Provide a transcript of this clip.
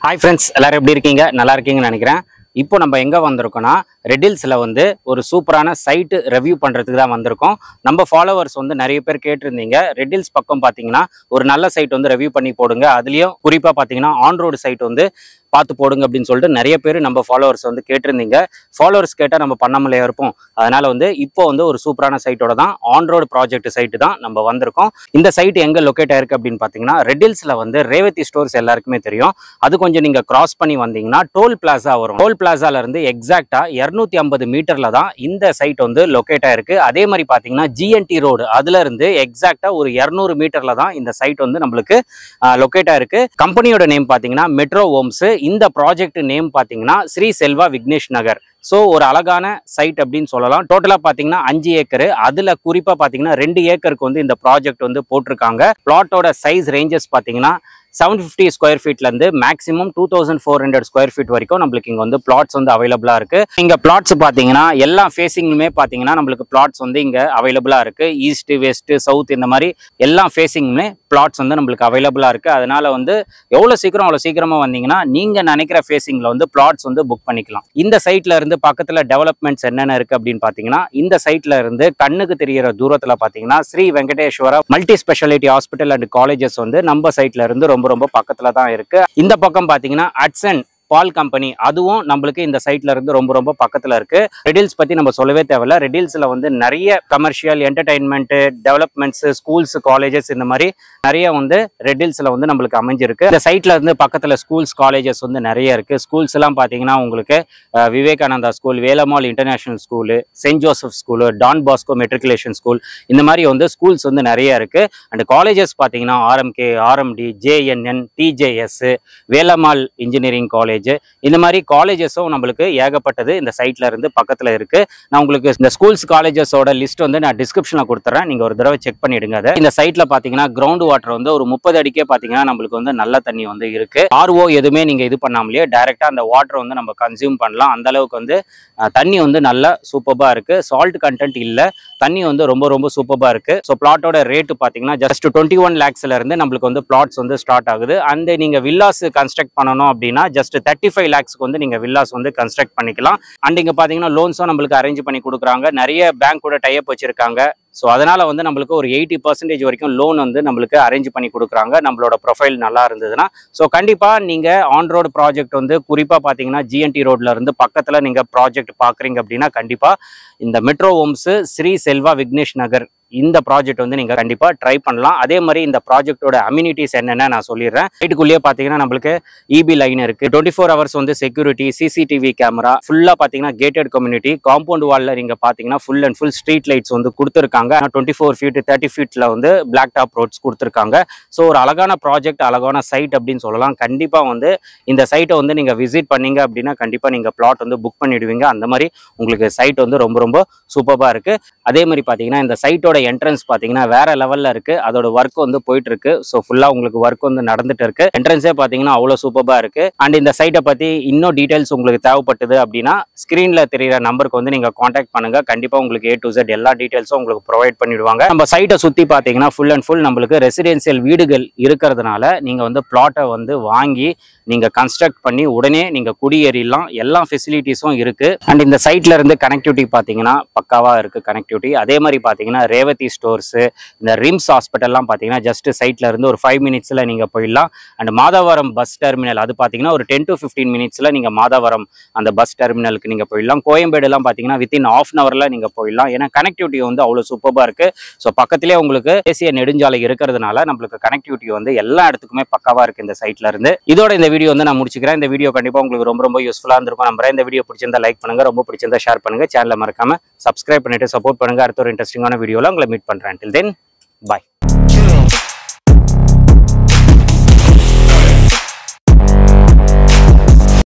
hi friends எல்லாரும் எப்படி இருக்கீங்க நல்லா இருக்கீங்கன்னு நினைக்கிறேன் இப்போ நம்ம எங்கே வந்திருக்கோம்னா ரெடில்ஸில் வந்து ஒரு சூப்பரான சைட்டு ரெவ்யூ பண்ணுறதுக்கு தான் வந்திருக்கோம் நம்ம ஃபாலோவர்ஸ் வந்து நிறைய பேர் கேட்டிருந்தீங்க ரெடில்ஸ் பக்கம் பார்த்தீங்கன்னா ஒரு நல்ல சைட் வந்து ரெவ்யூ பண்ணி போடுங்க அதுலேயும் குறிப்பாக பார்த்தீங்கன்னா ஆன் ரோடு சைட் வந்து பார்த்து போடுங்க அப்படின்னு சொல்லிட்டு நிறைய பேர் நம்ம ஃபாலோவர்ஸ் வந்து கேட்டிருந்தீங்க ஃபாலோவர்ஸ் கேட்டால் நம்ம பண்ணாமலே இருப்போம் அதனால வந்து இப்போ வந்து ஒரு சூப்பரான சைட்டோட தான் ஆன் ரோடு ப்ராஜெக்ட் சைட்டு தான் நம்ம வந்திருக்கோம் இந்த சைட் எங்கே லொக்கேட் ஆயிருக்கு அப்படின்னு பார்த்தீங்கன்னா ரெடில்ஸில் வந்து ரேவதி ஸ்டோர்ஸ் எல்லாருக்குமே தெரியும் அது கொஞ்சம் நீங்கள் கிராஸ் பண்ணி வந்தீங்கன்னா டோல் பிளாசா வரும் டோல் பிளாசால இருந்து எக்ஸாக்டா இருநூத்தி ஐம்பது மீட்டர்ல தான் இந்த சைட் வந்து லொக்கேட் ஆயிருக்கு அதே மாதிரி பாத்தீங்கன்னா ஜிஎன்டி ரோடு அதுல இருந்து எக்ஸாக்டா ஒரு இருநூறு மீட்டர்ல தான் இந்த சைட் வந்து நம்மளுக்கு லொக்கேட் ஆயிருக்கு கம்பெனியோட நேம் பாத்தீங்கன்னா மெட்ரோ ஓம்ஸ் இந்த ப்ராஜெக்ட் நேம் பாத்தீங்கன்னா ஸ்ரீ செல்வா விக்னேஷ் நகர் ஸோ ஒரு அழகான சைட் அப்படின்னு சொல்லலாம் டோட்டலாக பார்த்தீங்கன்னா அஞ்சு ஏக்கர் அதில் குறிப்பாக பார்த்தீங்கன்னா ரெண்டு ஏக்கருக்கு வந்து இந்த ப்ராஜெக்ட் வந்து போட்டிருக்காங்க பிளாட்டோட சைஸ் ரேஞ்சஸ் பார்த்தீங்கன்னா செவன் ஃபிஃப்டி ஸ்கொயர் ஃபீட்லேருந்து maximum two thousand four hundred square feet வரைக்கும் நம்மளுக்கு இங்கே வந்து பிளாட்ஸ் வந்து அவைலபிளாக இருக்குது இங்கே பிளாட்ஸ் பார்த்தீங்கன்னா எல்லா ஃபேஸிங்குமே பார்த்தீங்கன்னா நம்மளுக்கு பிளாட்ஸ் வந்து இங்கே அவைலபிளாக இருக்குது ஈஸ்ட் வெஸ்ட் சவுத் இந்த மாதிரி எல்லா ஃபேஸிங்குமே பிளாட்ஸ் வந்து நம்மளுக்கு அவைலபிளாக இருக்குது அதனால வந்து எவ்வளோ சீக்கிரம் அவ்வளோ சீக்கிரமாக வந்தீங்கன்னா நீங்கள் நினைக்கிற ஃபேஸிங்கில் வந்து பிளாட்ஸ் வந்து புக் பண்ணிக்கலாம் இந்த சைட்ல இருந்து பக்கத்தில் டெவலப்மெண்ட்ஸ் என்னென்ன இருக்குது அப்படின்னு பார்த்தீங்கன்னா இந்த சைட்ல இருந்து கண்ணுக்கு தெரியிற தூரத்தில் பார்த்தீங்கன்னா Sri Venkateswara multi speciality hospital and colleges வந்து நம்ம சைட்ல இருந்து ரொம்ப ரொம்ப பக்கத்தில் தான் இருக்கு இந்த பக்கம் பார்த்தீங்கன்னா அட்சன் பால் கம்பெனி அதுவும் நம்மளுக்கு இந்த சைட்ல இருந்து ரொம்ப ரொம்ப பக்கத்துல இருக்கு ரெடில்ஸ் பத்தி நம்ம சொல்லவே தேவையில்ல ரெடில்ஸ்ல வந்து நிறைய commercial entertainment developments schools colleges இந்த மாதிரி நிறைய வந்து ரெடில்ஸ்ல வந்து நம்மளுக்கு அமைஞ்சிருக்கு இந்த சைட்ல இருந்து பக்கத்துல ஸ்கூல்ஸ் காலேஜஸ் வந்து நிறைய இருக்கு ஸ்கூல்ஸ் எல்லாம் பாத்தீங்கன்னா உங்களுக்கு அஹ், Vivekananda school Velammal international school saint Joseph school Don Bosco matriculation school இந்த மாதிரி வந்து ஸ்கூல்ஸ் வந்து நிறைய இருக்கு அண்ட் காலேஜஸ் பார்த்தீங்கன்னா RMK RMD JNN TJS Velammal engineering college இந்த மாதிரி காலேஜஸும் நம்மளுக்கு ஏகப்பட்டது இந்த சைட்ல இருந்து பக்கத்துல இருக்கு நான் உங்களுக்கு இந்த ஸ்கூல்ஸ் காலேஜஸோட லிஸ்ட் வந்து நான் டிஸ்கிரிப்ஷனில் கொடுத்துறேன் நீங்க ஒரு தடவை செக் பண்ணிடுங்க அதை இந்த சைட்ல பாத்தீங்கன்னா கிரவுண்ட் வாட்டர் வந்து ஒரு முப்பது அடிக்கே பாத்தீங்கன்னா நம்மளுக்கு வந்து நல்ல தண்ணி வந்து இருக்கு ஆர்ஓ எதுவுமே நீங்க இது பண்ணாமலேயே டைரக்டா அந்த வாட்டர் வந்து நம்ம கன்சியூம் பண்ணலாம் அந்த அளவுக்கு வந்து அஹ், தண்ணி வந்து நல்ல சூப்பர்பா இருக்கு சால்ட் கண்டென்ட் இல்ல தண்ணி வந்து ரொம்ப ரொம்ப சூப்பர்பா இருக்கு ஸோ பிளாட்டோட ரேட்டு பாத்தீங்கன்னா ஜஸ்ட் டுவெண்ட்டி ஒன் லேக்ஸ்ல இருந்து நம்மளுக்கு வந்து பிளாட்ஸ் வந்து ஸ்டார்ட் ஆகுது அந்த நீங்க வில்லாஸ் கன்ஸ்ட்ரக்ட் பண்ணணும் அப்படின்னா ஜஸ்ட் தேர்ட்டி ஃபைவ் லேக்ஸ்க்கு வந்து நீங்க வில்லாஸ் வந்து கன்ஸ்ட்ரக்ட் பண்ணிக்கலாம் அண்ட் இங்க பாத்தீங்கன்னா லோன்ஸும் நம்மளுக்கு அரேஞ்ச் பண்ணி கொடுக்குறாங்க நிறைய பேங்க் கூட டைப் வச்சிருக்காங்க ஸோ அதனால வந்து நம்மளுக்கு ஒரு எயிட்டி பர்சன்டேஜ் வரைக்கும் லோன் வந்து நம்மளுக்கு அரேஞ்ச் பண்ணி கொடுக்குறாங்க நம்மளோட ப்ரொஃபைல் நல்லா இருந்ததுன்னா ஸோ கண்டிப்பாக நீங்கள் ஆன் ரோடு ப்ராஜெக்ட் வந்து குறிப்பாக பார்த்தீங்கன்னா ஜிஎன்டி ரோட்ல இருந்து பக்கத்தில் நீங்கள் ப்ராஜெக்ட் பார்க்குறீங்க அப்படின்னா கண்டிப்பாக இந்த மெட்ரோ ஹோம்ஸு ஸ்ரீ செல்வா விக்னேஷ் நகர் இந்த ப்ராஜெக்ட் வந்து நீங்கள் கண்டிப்பாக ட்ரை பண்ணலாம் அதே மாதிரி இந்த ப்ராஜெக்ட்டோட அம்யூனிட்டிஸ் என்னென்ன நான் சொல்லிடுறேன் வீட்டுக்குள்ளேயே பார்த்தீங்கன்னா நம்மளுக்கு இபி லைன் இருக்கு டுவெண்ட்டி ஃபோர் ஹவர்ஸ் வந்து செக்யூரிட்டி சிசிடிவி கேமரா ஃபுல்லாக பார்த்தீங்கன்னா கேட்டட் கம்யூனிட்டி காம்பவுண்ட் வாலில் நீங்கள் பார்த்தீங்கன்னா full and full street lights வந்து கொடுத்துருக்காங்க டுவெண்ட்டி ஃபோர் ஃபீட் தேர்ட்டி ஃபீட்டில் வந்து பிளாக் டாப் ரோட்ஸ் கொடுத்துருக்காங்க ஸோ ஒரு அழகான ப்ராஜெக்ட் அழகான சைட் அப்படின்னு சொல்லலாம் கண்டிப்பாக வந்து இந்த சைட்டை வந்து நீங்கள் விசிட் பண்ணீங்க அப்படின்னா கண்டிப்பாக நீங்கள் பிளாட் வந்து புக் பண்ணிடுவீங்க அந்த மாதிரி உங்களுக்கு சைட் வந்து ரொம்ப ரொம்ப சூப்பராக இருக்கு அதே மாதிரி பார்த்தீங்கன்னா இந்த சைட்டோட என்ட்ரன்ஸ் பார்த்தீங்கன்னா வேற லெவலில் இருக்கு அதோட ஒர்க் வந்து போயிட்டு இருக்கு ஸோ ஃபுல்லாக உங்களுக்கு ஒர்க் வந்து நடந்துட்டு இருக்கு என்ட்ரன்ஸே பார்த்தீங்கன்னா அவ்வளோ சூப்பராக இருக்கு அண்ட் இந்த சைட்டை பற்றி இன்னும் டீடைல்ஸ் உங்களுக்கு தேவைப்பட்டது அப்படின்னா ஸ்க்ரீனில் தெரியிற நம்பருக்கு வந்து நீங்கள் காண்டாக்ட் பண்ணுங்க கண்டிப்பாக உங்களுக்கு ஏ டு Z எல்லா டீடைல்ஸும் உங்களுக்கு ப்ரொவைட் பண்ணிடுவாங்க நம்ம சைட்டை சுற்றி பார்த்தீங்கன்னா ஃபுல் அண்ட் ஃபுல் நம்மளுக்கு ரெசிடென்சியல் வீடுகள் இருக்கிறதுனால நீங்கள் வந்து பிளாட்டை வந்து வாங்கி நீங்கள் கன்ஸ்ட்ரக்ட் பண்ணி உடனே நீங்கள் குடியேறிடலாம் எல்லா ஃபெசிலிட்டிஸும் இருக்கு அண்ட் இந்த சைட்ல இருந்து கனெக்டிவிட்டி பார்த்தீங்கன்னா பக்காவாக இருக்கு கனெக்டிவிட்டி அதே மாதிரி பார்த்தீங்கன்னா ரேவதி ஸ்டோர்ஸு இந்த ரிம்ஸ் ஹாஸ்பிட்டல்லாம் பார்த்தீங்கன்னா ஜஸ்ட் சைட்ல இருந்து ஒரு ஃபைவ் மினிட்ஸில் நீங்கள் போயிடலாம் அண்ட் மாதாவரம் பஸ் டெர்மினல் அது பார்த்தீங்கன்னா ஒரு டென் டு ஃபிஃப்டீன் மினிட்ஸில் நீங்கள் மாதாவரம் அந்த பஸ் டெர்மினலுக்கு நீங்கள் போயிடலாம் கோயம்பேடுலாம் பார்த்தீங்கன்னா வித்தின் ஆஃப் அன் ஹவரில் நீங்கள் போயிடலாம் ஏன்னா கனெக்டிவிட்டி வந்து அவ்வளோ சூப்பராக இருக்கு ஸோ பக்கத்திலே உங்களுக்கு தேசிய நெடுஞ்சாலை இருக்கிறதுனால நம்மளுக்கு கனெக்டிவிட்டி வந்து எல்லா இடத்துக்குமே பக்காவாக இருக்கு இந்த சைட்ல இருந்து இதோட இந்த வீடியோ வந்து நான் முடிச்சுக்கிறேன் இந்த வீடியோ கண்டிப்பாக உங்களுக்கு ரொம்ப ரொம்ப யூஸ்ஃபுல்லாக இருந்திருக்கும் நம்புறேன் இந்த வீடியோ பிடிச்சிருந்தா லைக் பண்ணுங்க ரொம்ப பிடிச்சிருந்தா ஷேர் பண்ணுங்க சேனலை மறக்காம சப்ஸ்கிரைப் பண்ணிட்டு சப்போர்ட் பண்ணுங்க அடுத்த ஒரு இன்ட்ரெஸ்டிங்கான வீடியோவில் உங்களை மீட் பண்றேன் டில் தென் பாய்